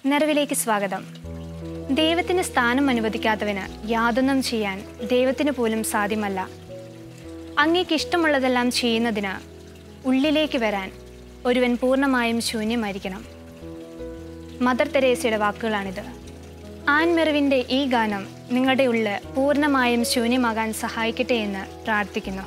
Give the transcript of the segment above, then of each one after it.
നിറവിലേക്ക് സ്വാഗതം ദൈവത്തിന് സ്ഥാനം അനുവദിക്കാത്തവന് യാതൊന്നും ചെയ്യാൻ ദൈവത്തിന് പോലും സാധ്യമല്ല അങ്ങേക്ക് ഇഷ്ടമുള്ളതെല്ലാം ചെയ്യുന്നതിന് ഉള്ളിലേക്ക് വരാൻ ഒരുവൻ പൂർണ്ണമായും ശൂന്യമായിരിക്കണം മദർ തെരേസയുടെ വാക്കുകളാണിത് ആൻമെറിവിൻ്റെ ഈ ഗാനം നിങ്ങളുടെ ഉള്ളിൽ പൂർണ്ണമായും ശൂന്യമാകാൻ സഹായിക്കട്ടെ എന്ന് പ്രാർത്ഥിക്കുന്നു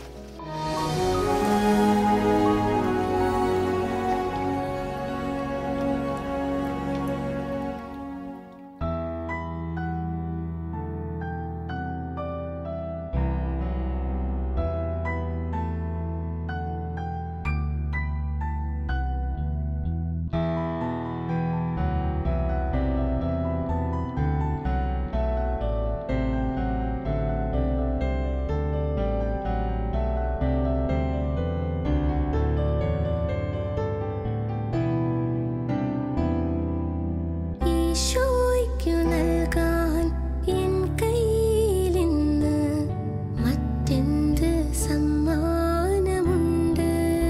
ഈശോയ്ക്കു നൽകാൻ എൻ കയ്യിലിന്ന് മറ്റെന്ത് സമ്മാനമുണ്ട്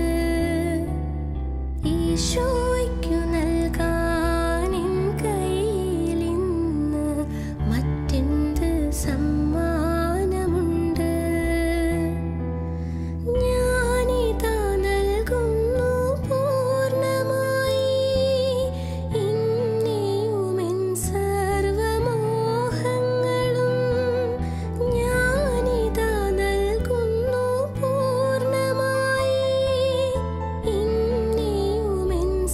ഈശോയ്ക്കു നൽകാൻ എൻ കയ്യിലിന്ന് മറ്റെന്ത് സമ്മാനമുണ്ട് ഞാനിതാ നൽകുന്നു പൂർണ്ണമായി ഇന്നിയുമെൻ സർവമോഹങ്ങളും ഞാനിതാ നൽകുന്നു പൂർണ്ണമായി ഇന്നിയുമെൻ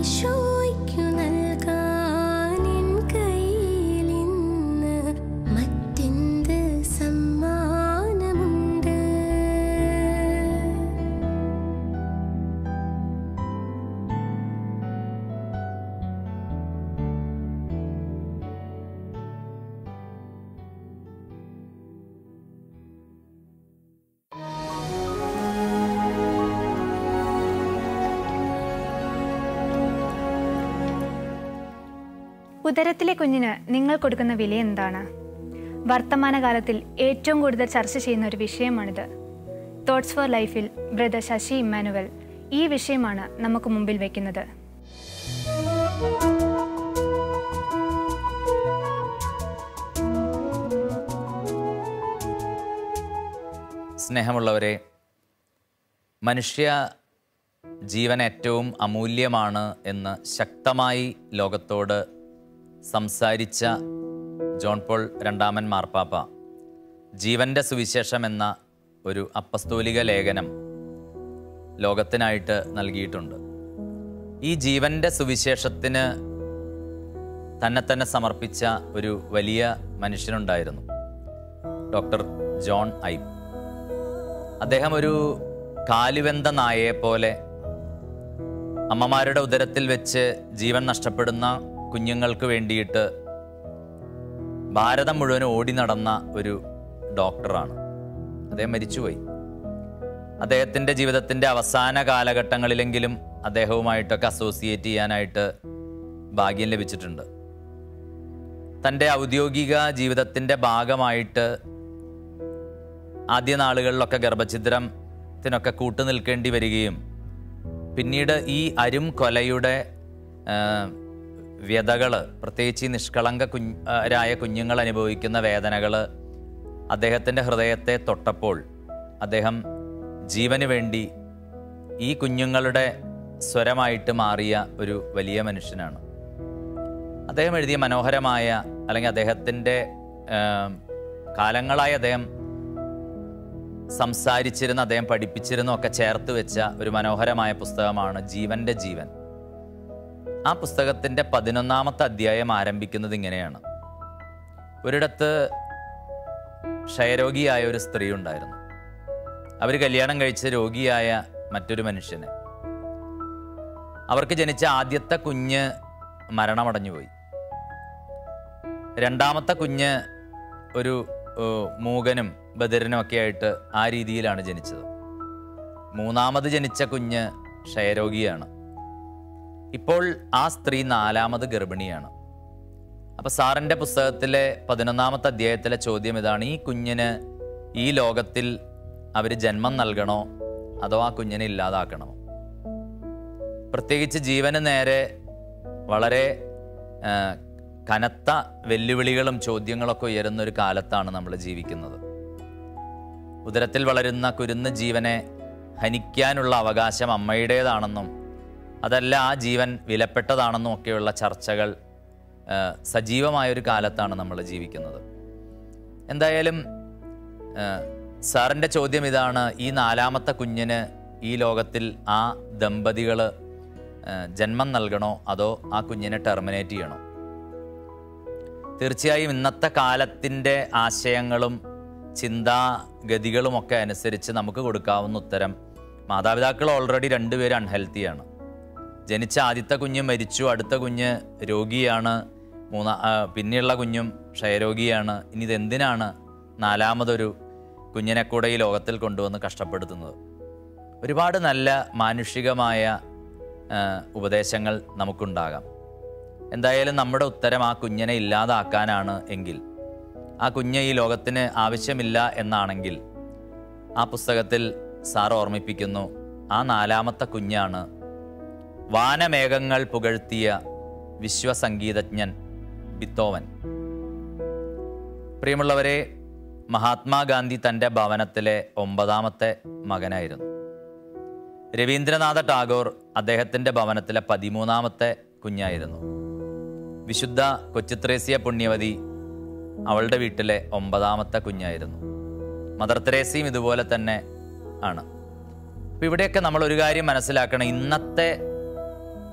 ഈശോയ്ക്കു നൽകാൻ എൻ കയ്യിലിന്ന് മറ്റെന്ത് സമ്മാനമുണ്ട് ഉദരത്തിലെ കുഞ്ഞിന് നിങ്ങൾ കൊടുക്കുന്ന വില എന്താണ് വർത്തമാനകാലത്തിൽ ഏറ്റവും കൂടുതൽ ചർച്ച ചെയ്യുന്ന ഒരു വിഷയമാണിത് തോട്ട്സ് ഫോർ ലൈഫിൽ ബ്രദർ ശശി ഇമ്മാനുവൽ ഈ വിഷയമാണ് നമുക്ക് മുമ്പിൽ വയ്ക്കുന്നത് സ്നേഹമുള്ളവരെ മനുഷ്യ ജീവൻ ഏറ്റവും അമൂല്യമാണ് എന്ന് ശക്തമായി ലോകത്തോട് സംസാരിച്ച ജോൺ പോൾ രണ്ടാമൻ മാർപ്പാപ്പ ജീവൻ്റെ സുവിശേഷം എന്ന ഒരു അപ്പസ്തോലിക ലേഖനം ലോകത്തിനായിട്ട് നൽകിയിട്ടുണ്ട് ഈ ജീവൻ്റെ സുവിശേഷത്തിന് തന്നെ തന്നെ സമർപ്പിച്ച ഒരു വലിയ മനുഷ്യനുണ്ടായിരുന്നു ഡോക്ടർ ജോൺ ഐബ് അദ്ദേഹം ഒരു കാലുവെന്ത നായയെ പോലെ അമ്മമാരുടെ ഉദരത്തിൽ വെച്ച് ജീവൻ നഷ്ടപ്പെടുന്ന കുഞ്ഞുങ്ങൾക്ക് വേണ്ടിയിട്ട് ഭാരതം മുഴുവൻ ഓടി നടന്ന ഒരു ഡോക്ടറാണ് അദ്ദേഹം മരിച്ചുപോയി അദ്ദേഹത്തിൻ്റെ ജീവിതത്തിൻ്റെ അവസാന കാലഘട്ടങ്ങളിലെങ്കിലും അദ്ദേഹവുമായിട്ടൊക്കെ അസോസിയേറ്റ് ചെയ്യാനായിട്ട് ഭാഗ്യം ലഭിച്ചിട്ടുണ്ട് തൻ്റെ ഔദ്യോഗിക ജീവിതത്തിൻ്റെ ഭാഗമായിട്ട് ആദ്യ നാളുകളിലൊക്കെ ഗർഭഛിദ്രത്തിനൊക്കെ കൂട്ടുനിൽക്കേണ്ടി വരികയും പിന്നീട് ഈ അരും കൊലയുടെ വ്യതകൾ പ്രത്യേകിച്ച് ഈ നിഷ്കളങ്ക കുഞ്ഞരായ കുഞ്ഞുങ്ങൾ അനുഭവിക്കുന്ന വേദനകൾ അദ്ദേഹത്തിൻ്റെ ഹൃദയത്തെ തൊട്ടപ്പോൾ അദ്ദേഹം ജീവന് വേണ്ടി ഈ കുഞ്ഞുങ്ങളുടെ സ്വരമായിട്ട് മാറിയ ഒരു വലിയ മനുഷ്യനാണ് അദ്ദേഹം എഴുതിയ മനോഹരമായ അല്ലെങ്കിൽ അദ്ദേഹത്തിൻ്റെ കാലങ്ങളായി അദ്ദേഹം സംസാരിച്ചിരുന്ന അദ്ദേഹം പഠിപ്പിച്ചിരുന്ന ഒക്കെ ചേർത്ത് വെച്ച ഒരു മനോഹരമായ പുസ്തകമാണ് ജീവന്റെ ജീവൻ ആ പുസ്തകത്തിന്റെ പതിനൊന്നാമത്തെ അധ്യായം ആരംഭിക്കുന്നത് ഇങ്ങനെയാണ് ഒരിടത്ത് ക്ഷയരോഗിയായ ഒരു സ്ത്രീ ഉണ്ടായിരുന്നു അവർ കല്യാണം കഴിച്ച രോഗിയായ മറ്റൊരു മനുഷ്യന് അവർക്ക് ജനിച്ച ആദ്യത്തെ കുഞ്ഞ് മരണമടഞ്ഞുപോയി രണ്ടാമത്തെ കുഞ്ഞ് ഒരു ഏഹ്, മൂകനും ബദിരനും ഒക്കെ ആയിട്ട് ആ രീതിയിലാണ് ജനിച്ചത് മൂന്നാമത് ജനിച്ച കുഞ്ഞ് ക്ഷയരോഗിയാണ് ഇപ്പോൾ ആ സ്ത്രീ നാലാമത് ഗർഭിണിയാണ് അപ്പൊ സാറിന്റെ പുസ്തകത്തിലെ പതിനൊന്നാമത്തെ അധ്യായത്തിലെ ചോദ്യം ഇതാണ് ഈ കുഞ്ഞിന് ഈ ലോകത്തിൽ അവർ ജന്മം നൽകണോ അതോ ആ കുഞ്ഞിനെ ഇല്ലാതാക്കണമോ പ്രത്യേകിച്ച് ജീവന് നേരെ വളരെ ആ, കനത്ത വെല്ലുവിളികളും ചോദ്യങ്ങളൊക്കെ ഉയരുന്ന ഒരു കാലത്താണ് നമ്മൾ ജീവിക്കുന്നത് ഉദരത്തിൽ വളരുന്ന കുരുന്ന് ജീവനെ ഹനിക്കാനുള്ള അവകാശം അമ്മയുടേതാണെന്നും അതല്ല ആ ജീവൻ വിലപ്പെട്ടതാണെന്നും ഒക്കെയുള്ള ചർച്ചകൾ ആ, സജീവമായൊരു കാലത്താണ് നമ്മൾ ജീവിക്കുന്നത് എന്തായാലും ആ, സാറിൻ്റെ ചോദ്യം ഇതാണ് ഈ നാലാമത്തെ കുഞ്ഞിന് ഈ ലോകത്തിൽ ആ ദമ്പതികൾ ജന്മം നൽകണോ അതോ ആ കുഞ്ഞിനെ ടെർമിനേറ്റ് ചെയ്യണോ തീർച്ചയായും ഇന്നത്തെ കാലത്തിൻ്റെ ആശയങ്ങളും ചിന്താഗതികളുമൊക്കെ അനുസരിച്ച് നമുക്ക് കൊടുക്കാവുന്ന ഉത്തരം മാതാപിതാക്കൾ ഓൾറെഡി രണ്ടുപേരും അൺഹെൽത്തിയാണ് ജനിച്ച ആദ്യത്തെ കുഞ്ഞ് മരിച്ചു അടുത്ത കുഞ്ഞ് രോഗിയാണ് മൂന്നാ ആ, പിന്നെയുള്ള കുഞ്ഞും ക്ഷയരോഗിയാണ് ഇനി ഇതെന്തിനാണ് നാലാമതൊരു കുഞ്ഞിനെ കൂടെ ഈ ലോകത്തിൽ കൊണ്ടുവന്ന് കഷ്ടപ്പെടുത്തുന്നത് ഒരുപാട് നല്ല മാനുഷികമായ ആ, ഉപദേശങ്ങൾ നമുക്കുണ്ടാകാം എന്തായാലും നമ്മുടെ ഉത്തരം ആ കുഞ്ഞിനെ ഇല്ലാതാക്കാനാണ് എങ്കിൽ ആ കുഞ്ഞ് ഈ ലോകത്തിന് ആവശ്യമില്ല എന്നാണെങ്കിൽ ആ പുസ്തകത്തിൽ സാർ ഓർമ്മിപ്പിക്കുന്നു ആ നാലാമത്തെ കുഞ്ഞാണ് വാനമേഘങ്ങൾ പുകഴ്ത്തിയ വിശ്വസംഗീതജ്ഞൻ ബിത്തോവൻ പ്രിയമുള്ളവരെ മഹാത്മാഗാന്ധി തൻ്റെ ഭവനത്തിലെ ഒമ്പതാമത്തെ മകനായിരുന്നു രവീന്ദ്രനാഥ ടാഗോർ അദ്ദേഹത്തിൻ്റെ ഭവനത്തിലെ പതിമൂന്നാമത്തെ കുഞ്ഞായിരുന്നു വിശുദ്ധ കൊച്ചുത്രേസ്യ പുണ്യവതി അവളുടെ വീട്ടിലെ ഒമ്പതാമത്തെ കുഞ്ഞായിരുന്നു മദർ തെരേസയും ഇതുപോലെ തന്നെ ആണ് അപ്പം ഇവിടെയൊക്കെ നമ്മൾ ഒരു കാര്യം മനസ്സിലാക്കണം ഇന്നത്തെ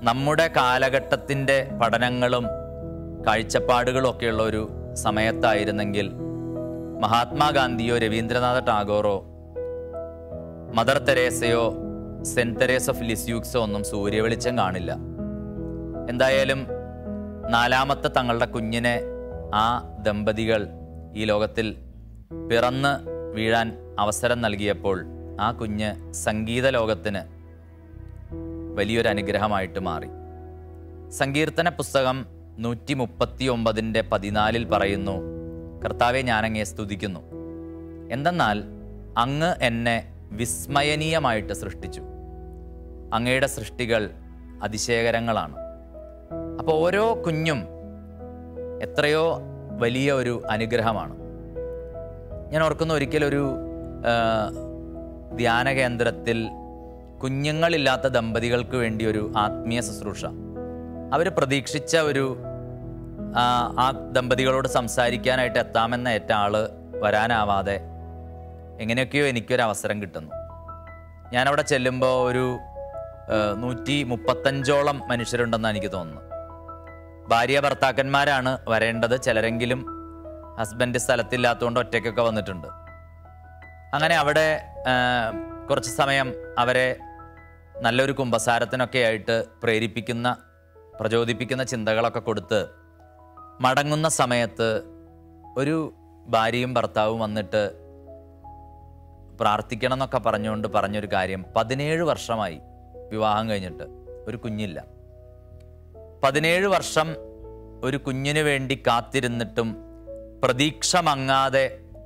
നമ്മുടെ കാലഘട്ടത്തിൻ്റെ പഠനങ്ങളും കാഴ്ചപ്പാടുകളും ഒക്കെയുള്ള ഒരു സമയത്തായിരുന്നെങ്കിൽ മഹാത്മാഗാന്ധിയോ രവീന്ദ്രനാഥ ടാഗോറോ മദർ തെരേസയോ സെന്റ് തെരേസ് ഓഫ് ലിസ്യൂക്സോ ഒന്നും സൂര്യവെളിച്ചം കാണില്ല എന്തായാലും നാലാമത്തെ തങ്ങളുടെ കുഞ്ഞിനെ ആ ദമ്പതികൾ ഈ ലോകത്തിൽ പിറന്ന് വീഴാൻ അവസരം നൽകിയപ്പോൾ ആ കുഞ്ഞ് സംഗീത ലോകത്തിന് വലിയൊരു അനുഗ്രഹമായിട്ട് മാറി സങ്കീർത്തന പുസ്തകം നൂറ്റി മുപ്പത്തി ഒമ്പതിൻ്റെ പതിനാലിൽ പറയുന്നു കർത്താവെ ഞാനങ്ങയെ സ്തുതിക്കുന്നു എന്തെന്നാൽ അങ്ങ് എന്നെ വിസ്മയനീയമായിട്ട് സൃഷ്ടിച്ചു അങ്ങയുടെ സൃഷ്ടികൾ അതിശയകരങ്ങളാണ് അപ്പോൾ ഓരോ കുഞ്ഞും എത്രയോ വലിയ ഒരു അനുഗ്രഹമാണ് ഞാൻ ഓർക്കുന്ന ഒരിക്കലൊരു ആ, ധ്യാന കേന്ദ്രത്തിൽ കുഞ്ഞുങ്ങളില്ലാത്ത ദമ്പതികൾക്ക് വേണ്ടി ഒരു ആത്മീയ ശുശ്രൂഷ അവർ പ്രതീക്ഷിച്ച ഒരു ആ, ആ ദമ്പതികളോട് സംസാരിക്കാനായിട്ട് എത്താമെന്ന ഏറ്റ ആള് വരാനാവാതെ എങ്ങനെയൊക്കെയോ എനിക്കൊരു അവസരം കിട്ടുന്നു ഞാനവിടെ ചെല്ലുമ്പോൾ ഒരു ആ, നൂറ്റി മുപ്പത്തഞ്ചോളം മനുഷ്യരുണ്ടെന്ന് എനിക്ക് തോന്നുന്നു ഭാര്യ ഭർത്താക്കന്മാരാണ് വരേണ്ടത് ചിലരെങ്കിലും ഹസ്ബൻഡ് സ്ഥലത്തില്ലാത്തതുകൊണ്ട് ഒറ്റയ്ക്കൊക്കെ വന്നിട്ടുണ്ട് അങ്ങനെ അവിടെ ആ, കുറച്ച് സമയം അവരെ നല്ലൊരു കുമ്പസാരത്തിനൊക്കെ ആയിട്ട് പ്രേരിപ്പിക്കുന്ന പ്രചോദിപ്പിക്കുന്ന ചിന്തകളൊക്കെ കൊടുത്ത് മടങ്ങുന്ന സമയത്ത് ഒരു ഭാര്യയും ഭർത്താവും വന്നിട്ട് പ്രാർത്ഥിക്കണം എന്നൊക്കെ പറഞ്ഞുകൊണ്ട് പറഞ്ഞൊരു കാര്യം പതിനേഴ് വർഷമായി വിവാഹം കഴിഞ്ഞിട്ട് ഒരു കുഞ്ഞില്ല പതിനേഴ് വർഷം ഒരു കുഞ്ഞിന് വേണ്ടി കാത്തിരുന്നിട്ടും പ്രതീക്ഷ മങ്ങാതെ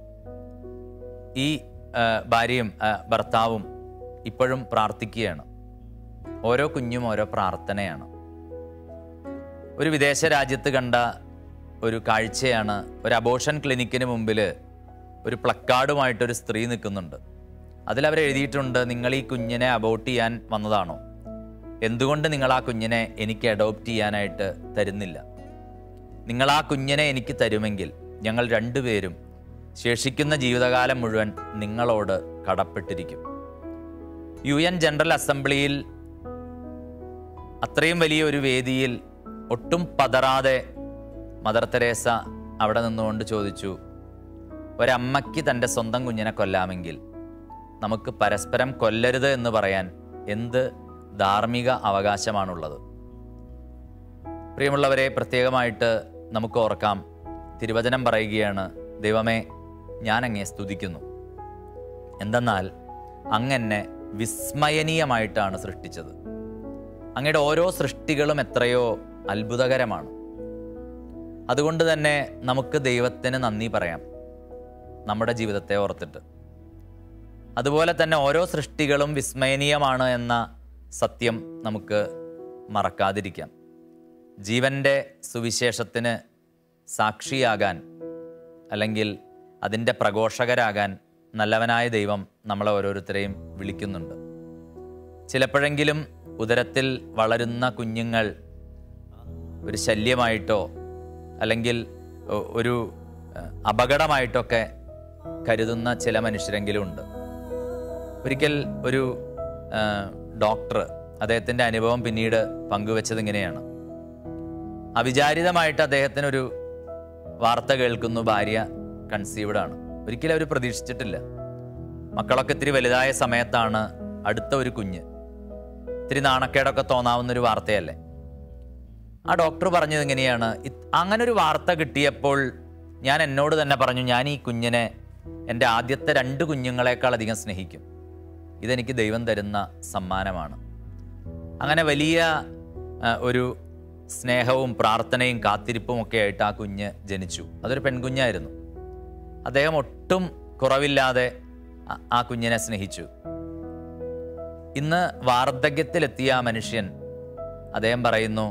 ഈ ആ, ഭാര്യയും ആ, ഭർത്താവും ഇപ്പോഴും പ്രാർത്ഥിക്കുകയാണ് ഓരോ കുഞ്ഞും ഓരോ പ്രാർത്ഥനയാണ് ഒരു വിദേശ രാജ്യത്ത് കണ്ട ഒരു കാഴ്ചയാണ് ഒരു അബോഷൻ ക്ലിനിക്കിന് മുമ്പിൽ ഒരു പ്ലക്കാർഡുമായിട്ടൊരു സ്ത്രീ നിൽക്കുന്നുണ്ട് അതിലവർ എഴുതിയിട്ടുണ്ട് നിങ്ങൾ ഈ കുഞ്ഞിനെ അബോട്ട് ചെയ്യാൻ വന്നതാണോ എന്തുകൊണ്ട് നിങ്ങൾ ആ കുഞ്ഞിനെ എനിക്ക് അഡോപ്റ്റ് ചെയ്യാനായിട്ട് തരുന്നില്ല നിങ്ങൾ ആ കുഞ്ഞിനെ എനിക്ക് തരുമെങ്കിൽ ഞങ്ങൾ രണ്ടുപേരും ശേഷിക്കുന്ന ജീവിതകാലം മുഴുവൻ നിങ്ങളോട് കടപ്പെട്ടിരിക്കും യു എൻ ജനറൽ അസംബ്ലിയിൽ അത്രയും വലിയ ഒരു വേദിയിൽ ഒട്ടും പതറാതെ മദർ തെരേസ അവിടെ നിന്നുകൊണ്ട് ചോദിച്ചു ഒരമ്മയ്ക്ക് തൻ്റെ സ്വന്തം കുഞ്ഞിനെ കൊല്ലാമെങ്കിൽ നമുക്ക് പരസ്പരം കൊല്ലരുത് എന്ന് പറയാൻ എന്ത് ധാർമ്മിക അവകാശമാണുള്ളത് പ്രിയമുള്ളവരെ പ്രത്യേകമായിട്ട് നമുക്ക് ഓർക്കാം തിരുവചനം പറയുകയാണ് ദൈവമേ ഞാൻ അങ്ങേ സ്തുതിക്കുന്നു എന്തെന്നാൽ അങ്ങെന്നെ വിസ്മയനീയമായിട്ടാണ് സൃഷ്ടിച്ചത് അങ്ങയുടെ ഓരോ സൃഷ്ടികളും എത്രയോ അത്ഭുതകരമാണ് അതുകൊണ്ട് തന്നെ നമുക്ക് ദൈവത്തിന് നന്ദി പറയാം നമ്മുടെ ജീവിതത്തെ ഓർത്തിട്ട് അതുപോലെ തന്നെ ഓരോ സൃഷ്ടികളും വിസ്മയനീയമാണ് എന്ന സത്യം നമുക്ക് മറക്കാതിരിക്കാം ജീവൻ്റെ സുവിശേഷത്തിന് സാക്ഷിയാകാൻ അല്ലെങ്കിൽ അതിൻ്റെ പ്രഘോഷകരാകാൻ നല്ലവനായ ദൈവം നമ്മളെ ഓരോരുത്തരെയും വിളിക്കുന്നുണ്ട് ചിലപ്പോഴെങ്കിലും ഉദരത്തിൽ വളരുന്ന കുഞ്ഞുങ്ങൾ ഒരു ശല്യമായിട്ടോ അല്ലെങ്കിൽ ഒ- ഒരു ഏഹ്, അപകടമായിട്ടൊക്കെ കരുതുന്ന ചില മനുഷ്യരെങ്കിലും ഉണ്ട് ഒരിക്കൽ ഒരു ഏഹ്, ഡോക്ടർ അദ്ദേഹത്തിൻ്റെ അനുഭവം പിന്നീട് പങ്കുവെച്ചത് ഇങ്ങനെയാണ് അവിചാരിതമായിട്ട് അദ്ദേഹത്തിനൊരു വാർത്ത കേൾക്കുന്നു ഭാര്യ കൺസീവ്ഡ് ആണ് ഒരിക്കലും അവർ പ്രതീക്ഷിച്ചിട്ടില്ല മക്കളൊക്കെ ഇത്തിരി വലുതായ സമയത്താണ് അടുത്ത ഒരു കുഞ്ഞ് ഇത്തിരി നാണക്കേടൊക്കെ തോന്നാവുന്ന ഒരു വാർത്തയല്ലേ ആ ഡോക്ടർ പറഞ്ഞത് എങ്ങനെയാണ് ഇത്- അങ്ങനെ ഒരു വാർത്ത കിട്ടിയപ്പോൾ ഞാൻ എന്നോട് തന്നെ പറഞ്ഞു ഞാൻ ഈ കുഞ്ഞിനെ എൻ്റെ ആദ്യത്തെ രണ്ട് കുഞ്ഞുങ്ങളെക്കാൾ അധികം സ്നേഹിക്കും ഇതെനിക്ക് ദൈവം തരുന്ന സമ്മാനമാണ് അങ്ങനെ വലിയ ആ, ഒരു സ്നേഹവും പ്രാർത്ഥനയും കാത്തിരിപ്പും ഒക്കെ ആയിട്ട് ആ കുഞ്ഞ് ജനിച്ചു അതൊരു പെൺകുഞ്ഞായിരുന്നു അദ്ദേഹം ഒട്ടും കുറവില്ലാതെ ആ- ആ കുഞ്ഞിനെ സ്നേഹിച്ചു ഇന്ന് വാർദ്ധക്യത്തിലെത്തിയ ആ മനുഷ്യൻ അദ്ദേഹം പറയുന്നു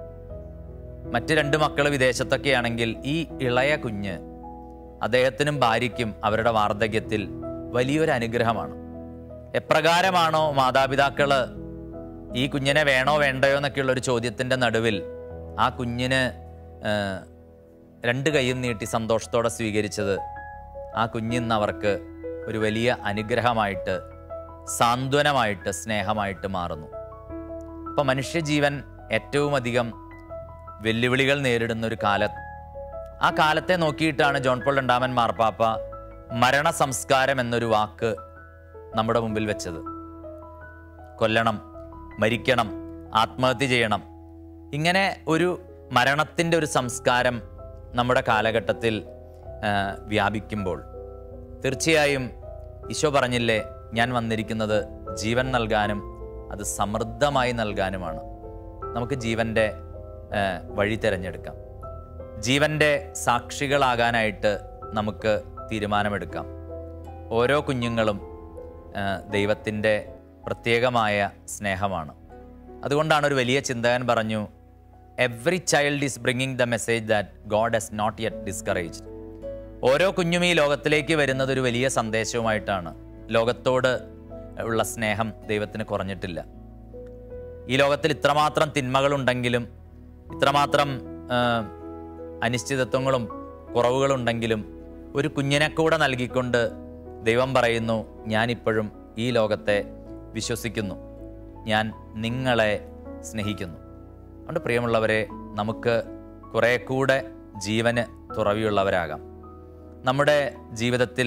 മറ്റ് രണ്ട് മക്കൾ വിദേശത്തൊക്കെ ആണെങ്കിൽ ഈ ഇളയ കുഞ്ഞ് അദ്ദേഹത്തിനും ഭാര്യയ്ക്കും അവരുടെ വാർദ്ധക്യത്തിൽ വലിയൊരു അനുഗ്രഹമാണ് എപ്രകാരമാണോ മാതാപിതാക്കള് ഈ കുഞ്ഞിനെ വേണോ വേണ്ടയോ എന്നൊക്കെയുള്ള ഒരു ചോദ്യത്തിൻ്റെ നടുവിൽ ആ കുഞ്ഞിന് ആ, രണ്ട് കൈയും നീട്ടി സന്തോഷത്തോടെ സ്വീകരിച്ചത് ആ കുഞ്ഞിന്ന് അവർക്ക് ഒരു വലിയ അനുഗ്രഹമായിട്ട് സാന്ത്വനമായിട്ട് സ്നേഹമായിട്ട് മാറുന്നു അപ്പോൾ മനുഷ്യജീവൻ ഏറ്റവും അധികം വെല്ലുവിളികൾ നേരിടുന്ന ഒരു കാലം ആ കാലത്തെ നോക്കിയിട്ടാണ് ജോൺ പോൾ രണ്ടാമൻ മാർപ്പാപ്പ മരണ സംസ്കാരം എന്നൊരു വാക്ക് നമ്മുടെ മുമ്പിൽ വെച്ചത് കൊല്ലണം മരിക്കണം ആത്മഹത്യ ചെയ്യണം ഇങ്ങനെ ഒരു മരണത്തിൻ്റെ ഒരു സംസ്കാരം നമ്മുടെ കാലഘട്ടത്തിൽ ആ, വ്യാപിക്കുമ്പോൾ തീർച്ചയായും ഈശോ പറഞ്ഞില്ലേ ഞാൻ വന്നിരിക്കുന്നത് ജീവൻ നൽകാനും അത് സമൃദ്ധമായി നൽകാനുമാണ് നമുക്ക് ജീവൻ്റെ ആ, വഴി തിരഞ്ഞെടുക്കാം ജീവൻ്റെ സാക്ഷികളാകാനായിട്ട് നമുക്ക് തീരുമാനമെടുക്കാം ഓരോ കുഞ്ഞുങ്ങളും ദൈവത്തിൻ്റെ പ്രത്യേകമായ സ്നേഹമാണ് അതുകൊണ്ടാണ് ഒരു വലിയ ചിന്തകൻ പറഞ്ഞു every child is bringing the message that God has not yet discouraged ഓരോ കുഞ്ഞും ഈ ലോകത്തിലേക്ക് വരുന്നത് ഒരു വലിയ സന്ദേശവുമായിട്ടാണ് ലോകത്തോട് ഉള്ള സ്നേഹം ദൈവത്തിന് കുറഞ്ഞിട്ടില്ല ഈ ലോകത്തിൽ ഇത്രമാത്രം തിന്മകളുണ്ടെങ്കിലും ഇത്രമാത്രം ആ, അനിശ്ചിതത്വങ്ങളും കുറവുകളുണ്ടെങ്കിലും ഒരു കുഞ്ഞിനെ കൂടെ നൽകിക്കൊണ്ട് ദൈവം പറയുന്നു ഞാനിപ്പോഴും ഈ ലോകത്തെ വിശ്വസിക്കുന്നു ഞാൻ നിങ്ങളെ സ്നേഹിക്കുന്നു അതുകൊണ്ട് പ്രിയമുള്ളവരെ നമുക്ക് കുറേ കൂടെ ജീവന് തുറവിയുള്ളവരാകാം നമ്മുടെ ജീവിതത്തിൽ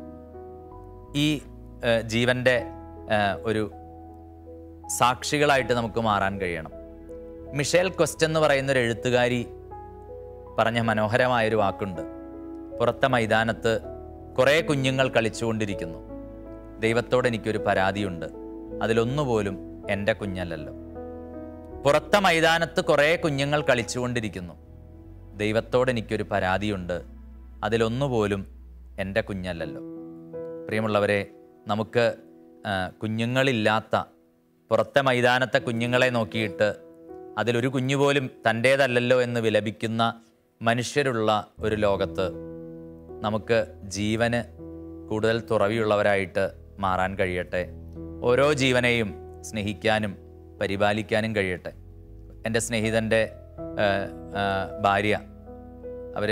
ഈ ഏഹ്, ജീവൻ്റെ ഏഹ്, ഒരു സാക്ഷികളായിട്ട് നമുക്ക് മാറാൻ കഴിയണം മിഷേൽ ക്വസ്റ്റ് എന്ന് പറയുന്ന ഒരു എഴുത്തുകാരി പറഞ്ഞ മനോഹരമായൊരു വാക്കുണ്ട് പുറത്തെ മൈതാനത്ത് കുറേ കുഞ്ഞുങ്ങൾ കളിച്ചുകൊണ്ടിരിക്കുന്നു ദൈവത്തോട് എനിക്കൊരു പരാതിയുണ്ട് അതിലൊന്നുപോലും എൻ്റെ കുഞ്ഞല്ലല്ലോ പുറത്തെ മൈതാനത്ത് കുറേ കുഞ്ഞുങ്ങൾ കളിച്ചുകൊണ്ടിരിക്കുന്നു ദൈവത്തോട് എനിക്കൊരു പരാതിയുണ്ട് അതിലൊന്നുപോലും എൻ്റെ കുഞ്ഞല്ലല്ലോ പ്രിയമുള്ളവരെ നമുക്ക് ആ, കുഞ്ഞുങ്ങളില്ലാത്ത പുറത്തെ മൈതാനത്തെ കുഞ്ഞുങ്ങളെ നോക്കിയിട്ട് അതിലൊരു കുഞ്ഞു പോലും തൻ്റേതല്ലല്ലോ എന്ന് വിലപിക്കുന്ന മനുഷ്യരുള്ള ഒരു ലോകത്ത് നമുക്ക് ജീവന് കൂടുതൽ തുറവിയുള്ളവരായിട്ട് മാറാൻ കഴിയട്ടെ ഓരോ ജീവനെയും സ്നേഹിക്കാനും പരിപാലിക്കാനും കഴിയട്ടെ എൻ്റെ സ്നേഹിതൻ്റെ ആ, ആ, ഭാര്യ അവർ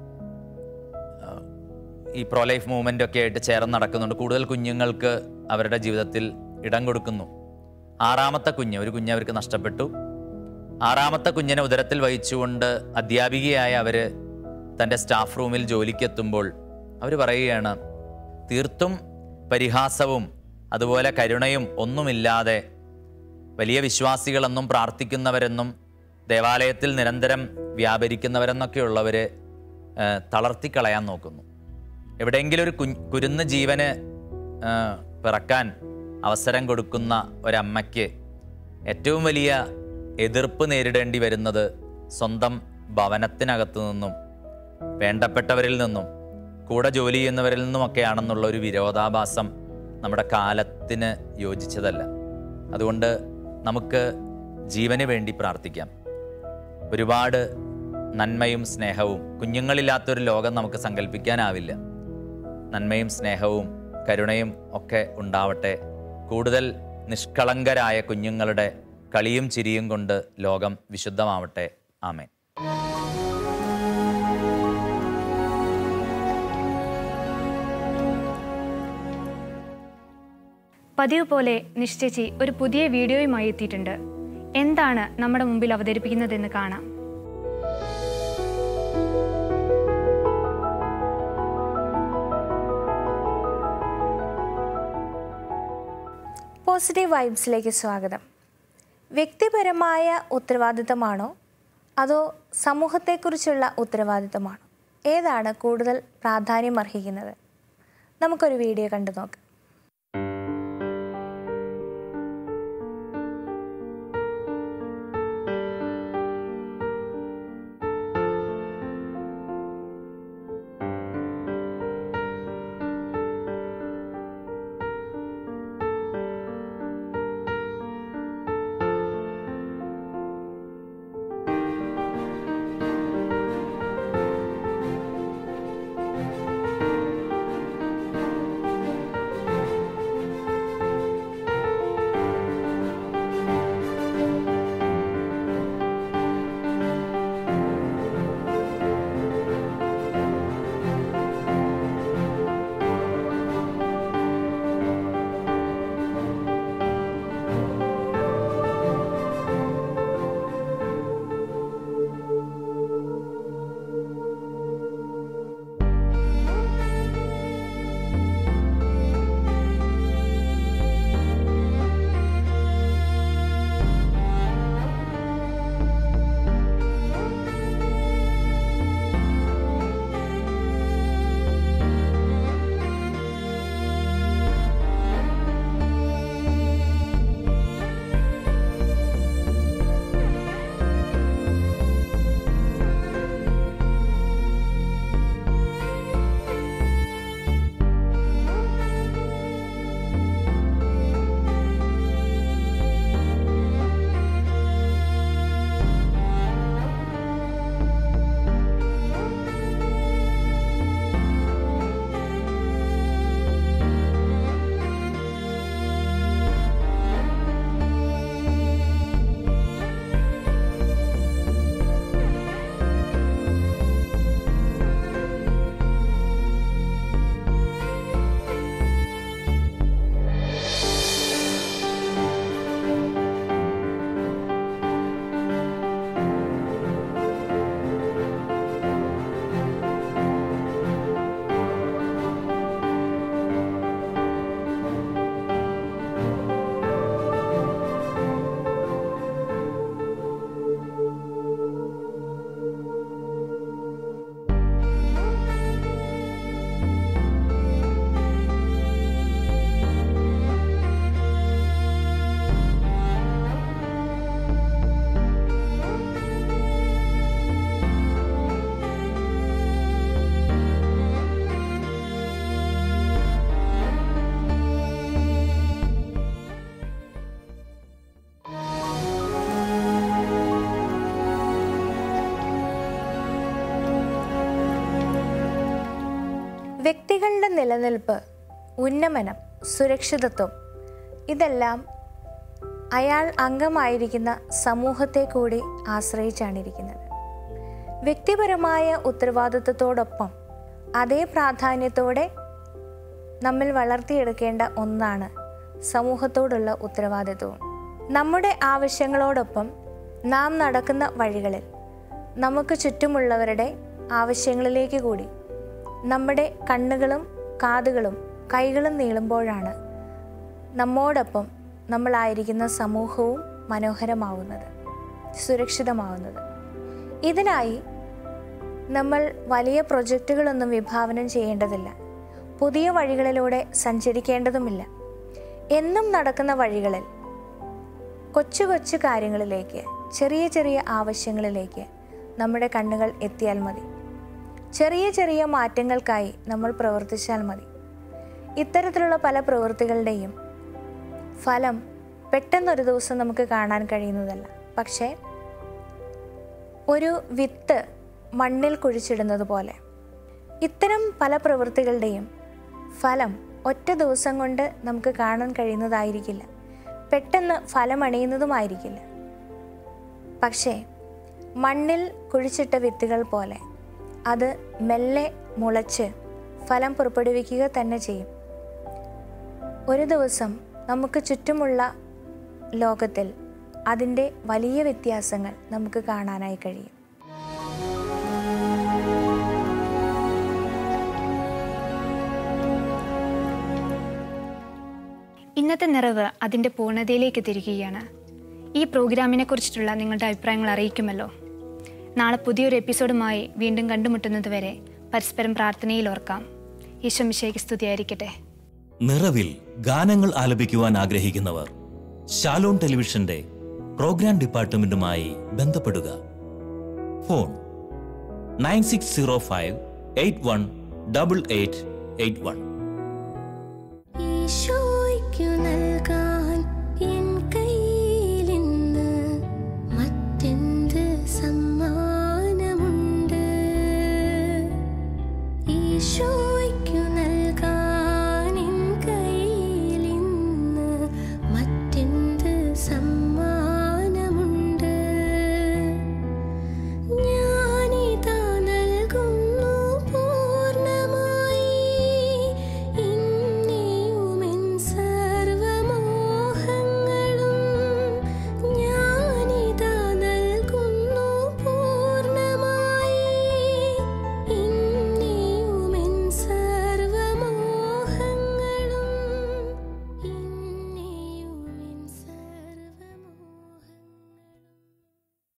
ഈ പ്രോ ലൈഫ് മൂവ്മെൻ്റ് ഒക്കെ ആയിട്ട് ചേർന്ന് നടക്കുന്നുണ്ട് കൂടുതൽ കുഞ്ഞുങ്ങൾക്ക് അവരുടെ ജീവിതത്തിൽ ഇടം കൊടുക്കുന്നു ആറാമത്തെ കുഞ്ഞ് ഒരു കുഞ്ഞ് അവർക്ക് നഷ്ടപ്പെട്ടു ആറാമത്തെ കുഞ്ഞിനെ ഉദരത്തിൽ വഹിച്ചുകൊണ്ട് അധ്യാപികയായ അവർ തൻ്റെ സ്റ്റാഫ് റൂമിൽ ജോലിക്കെത്തുമ്പോൾ അവർ പറയുകയാണ് തീർത്തും പരിഹാസവും അതുപോലെ കരുണയും ഒന്നുമില്ലാതെ വലിയ വിശ്വാസികളെന്നും പ്രാർത്ഥിക്കുന്നവരെന്നും ദേവാലയത്തിൽ നിരന്തരം വ്യാപരിക്കുന്നവരെന്നൊക്കെയുള്ളവർ തളർത്തിക്കളയാൻ നോക്കുന്നു എവിടെയെങ്കിലും ഒരു കുഞ്ഞ് കുരുന്ന് ജീവന് ആ, പിറക്കാൻ അവസരം കൊടുക്കുന്ന ഒരമ്മയ്ക്ക് ഏറ്റവും വലിയ എതിർപ്പ് നേരിടേണ്ടി വരുന്നത് സ്വന്തം ഭവനത്തിനകത്തു നിന്നും വേണ്ടപ്പെട്ടവരിൽ നിന്നും കൂടെ ജോലി ചെയ്യുന്നവരിൽ നിന്നുമൊക്കെയാണെന്നുള്ള ഒരു വിരോധാഭാസം നമ്മുടെ കാലത്തിന് യോജിച്ചതല്ല അതുകൊണ്ട് നമുക്ക് ജീവന് വേണ്ടി പ്രാർത്ഥിക്കാം ഒരുപാട് നന്മയും സ്നേഹവും കുഞ്ഞുങ്ങളില്ലാത്തൊരു ലോകം നമുക്ക് സങ്കല്പിക്കാനാവില്ല നന്മയും സ്നേഹവും കരുണയും ഒക്കെ ഉണ്ടാവട്ടെ കൂടുതൽ നിഷ്കളങ്കരായ കുഞ്ഞുങ്ങളുടെ കളിയും ചിരിയും കൊണ്ട് ലോകം വിശുദ്ധമാവട്ടെ ആമേൻ പതിവ് പോലെ നിശ്ചയിച്ച് ഒരു പുതിയ വീഡിയോയുമായി എത്തിയിട്ടുണ്ട് എന്താണ് നമ്മുടെ മുമ്പിൽ അവതരിപ്പിക്കുന്നതെന്ന് കാണാം പോസിറ്റീവ് വൈബ്സിലേക്ക് സ്വാഗതം വ്യക്തിപരമായ ഉത്തരവാദിത്തമാണോ അതോ സമൂഹത്തെക്കുറിച്ചുള്ള ഉത്തരവാദിത്തമാണോ ഏതാണ് കൂടുതൽ പ്രാധാന്യം അർഹിക്കുന്നത് നമുക്കൊരു വീഡിയോ കണ്ടു നോക്കാം വ്യക്തികളുടെ നിലനിൽപ്പ് ഉന്നമനം സുരക്ഷിതത്വം ഇതെല്ലാം അയാൾ അംഗമായിരിക്കുന്ന സമൂഹത്തെ കൂടി ആശ്രയിച്ചാണ് ഇരിക്കുന്നത് വ്യക്തിപരമായ ഉത്തരവാദിത്വത്തോടൊപ്പം അതേ പ്രാധാന്യത്തോടെ നമ്മിൽ വളർത്തിയെടുക്കേണ്ട ഒന്നാണ് സമൂഹത്തോടുള്ള ഉത്തരവാദിത്വവും നമ്മുടെ ആവശ്യങ്ങളോടൊപ്പം നാം നടക്കുന്ന വഴികളിൽ നമുക്ക് ചുറ്റുമുള്ളവരുടെ ആവശ്യങ്ങളിലേക്ക് കൂടി നമ്മുടെ കണ്ണുകളും കാതുകളും കൈകളും നീളുമ്പോഴാണ് നമ്മോടൊപ്പം നമ്മളായിരിക്കുന്ന സമൂഹവും മനോഹരമാവുന്നത് സുരക്ഷിതമാവുന്നത് ഇതിനായി നമ്മൾ വലിയ പ്രൊജക്റ്റുകളൊന്നും വിഭാവനം ചെയ്യേണ്ടതില്ല പുതിയ വഴികളിലൂടെ സഞ്ചരിക്കേണ്ടതുമില്ല എന്നും നടക്കുന്ന വഴികളിൽ കൊച്ചു കൊച്ചു കാര്യങ്ങളിലേക്ക് ചെറിയ ചെറിയ ആവശ്യങ്ങളിലേക്ക് നമ്മുടെ കണ്ണുകൾ എത്തിയാൽ മതി ചെറിയ ചെറിയ മാറ്റങ്ങൾക്കായി നമ്മൾ പ്രവർത്തിച്ചാൽ മതി ഇത്തരത്തിലുള്ള പല പ്രവൃത്തികളുടെയും ഫലം പെട്ടെന്നൊരു ദിവസം നമുക്ക് കാണാൻ കഴിയുന്നതല്ല പക്ഷേ ഒരു വിത്ത് മണ്ണിൽ കുഴിച്ചിടുന്നത് പോലെ ഇത്തരം പല പ്രവൃത്തികളുടെയും ഫലം ഒറ്റ ദിവസം കൊണ്ട് നമുക്ക് കാണാൻ കഴിയുന്നതായിരിക്കില്ല പെട്ടെന്ന് ഫലമണിയുന്നതുമായിരിക്കില്ല പക്ഷേ മണ്ണിൽ കുഴിച്ചിട്ട വിത്തുകൾ പോലെ അത് മെല്ലെ മുളച്ച് ഫലം പുറപ്പെടുവിക്കുക തന്നെ ചെയ്യും ഒരു ദിവസം നമുക്ക് ചുറ്റുമുള്ള ലോകത്തിൽ അതിൻ്റെ വലിയ വ്യത്യാസങ്ങൾ നമുക്ക് കാണാനായി കഴിയും ഇന്നത്തെ നിറവ് അതിൻ്റെ പൂർണ്ണതയിലേക്ക് എത്തിയിരിക്കുകയാണ് ഈ പ്രോഗ്രാമിനെ കുറിച്ചിട്ടുള്ള നിങ്ങളുടെ അഭിപ്രായങ്ങൾ അറിയിക്കുമല്ലോ നാളെ പുതിയൊരു എപ്പിസോഡുമായി വീണ്ടും കണ്ടുമുട്ടുന്നതുവരെ പരസ്പരം പ്രാർത്ഥനയിൽ ഓർക്കാം ഈശ്വമിശയ്ക്ക് സ്തുതിയായിരിക്കട്ടെ നിറവിൽ ഗാനങ്ങൾ ആലപിക്കുവാൻ ആഗ്രഹിക്കുന്നവർ ഷാലോൺ ടെലിവിഷന്റെ പ്രോഗ്രാം ഡിപ്പാർട്ട്മെന്റുമായി ബന്ധപ്പെടുക phone nine six zero five eight one double eight eight one